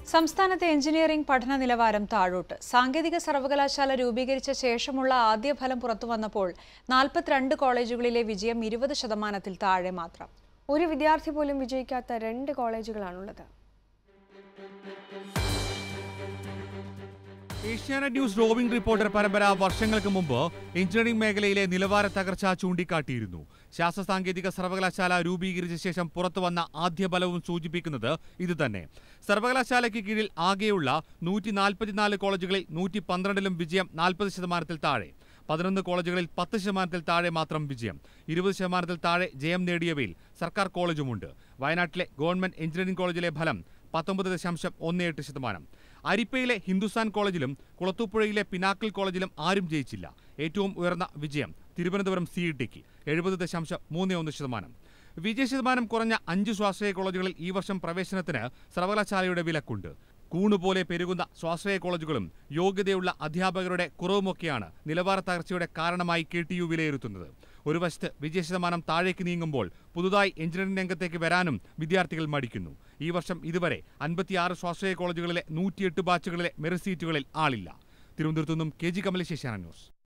സംസ്ഥാനത്തെ എഞ്ചിനീയറിംഗ് പഠന നിലവാരം താഴോട്ട് സാങ്കേതിക സർവകലാശാല രൂപീകരിച്ച ശേഷമുള്ള ആദ്യ ഫലം പുറത്തുവന്നപ്പോൾ നാൽപ്പത്തിരണ്ട് കോളേജുകളിലെ വിജയം ഇരുപത് ശതമാനത്തിൽ താഴെ മാത്രം ഒരു വിദ്യാർത്ഥി പോലും വിജയിക്കാത്ത രണ്ട് കോളേജുകളാണുള്ളത് ഏഷ്യാനെറ്റ് ന്യൂസ് റോവിംഗ് റിപ്പോർട്ടർ പരമ്പര വർഷങ്ങൾക്ക് മുമ്പ് എഞ്ചിനീയറിംഗ് മേഖലയിലെ നിലവാര തകർച്ച ചൂണ്ടിക്കാട്ടിയിരുന്നു ശാസ്ത്ര സാങ്കേതിക സർവകലാശാല രൂപീകരിച്ച ശേഷം പുറത്തുവന്ന ആദ്യ ഫലവും സൂചിപ്പിക്കുന്നത് ഇതുതന്നെ സർവകലാശാലയ്ക്ക് കീഴിൽ ആകെയുള്ള നൂറ്റി നാൽപ്പത്തിനാല് കോളേജുകളിൽ നൂറ്റി പന്ത്രണ്ടിലും വിജയം നാൽപ്പത് ശതമാനത്തിൽ താഴെ പതിനൊന്ന് കോളേജുകളിൽ പത്ത് ശതമാനത്തിൽ താഴെ മാത്രം വിജയം ഇരുപത് ശതമാനത്തിൽ താഴെ ജയം നേടിയവയിൽ സർക്കാർ കോളേജുമുണ്ട് വയനാട്ടിലെ ഗവൺമെന്റ് എഞ്ചിനീയറിംഗ് കോളേജിലെ ഫലം പത്തൊമ്പത് ദശാംശം ഒന്ന് എട്ട് ശതമാനം അരിപ്പയിലെ ഹിന്ദുസ്ഥാൻ കോളേജിലും കുളത്തൂപ്പുഴയിലെ പിനാക്കിൾ കോളേജിലും ആരും ജയിച്ചില്ല ഏറ്റവും ഉയർന്ന വിജയം തിരുവനന്തപുരം സി ഇ ടിക്ക് എഴുപത് ദശാംശം മൂന്ന് ഒന്ന് ശതമാനം വിജയ ശതമാനം കുറഞ്ഞ അഞ്ച് സ്വാശ്രയ കോളേജുകളിൽ ഈ വർഷം പ്രവേശനത്തിന് സർവകലാശാലയുടെ വിലക്കുണ്ട് കൂണുപോലെ പെരുകുന്ന സ്വാശ്രയ കോളേജുകളും യോഗ്യതയുള്ള അധ്യാപകരുടെ കുറവുമൊക്കെയാണ് നിലവാര തകർച്ചയുടെ കാരണമായി കെ ടി യു വിലയിരുത്തുന്നത് ഒരു വശത്ത് വിജയശതമാനം താഴേക്ക് നീങ്ങുമ്പോൾ പുതുതായി എഞ്ചിനീയറിംഗ് രംഗത്തേക്ക് വരാനും വിദ്യാർത്ഥികൾ മടിക്കുന്നു ഈ വർഷം ഇതുവരെ അൻപത്തിയാറ് സ്വാശ്രയ കോളേജുകളിലെ നൂറ്റിയെട്ട് ബാച്ചുകളിലെ മെറിറ്റ് സീറ്റുകളിൽ ആളില്ല തിരുവനന്തപുരത്തു നിന്നും K G Kamalesh Asianet news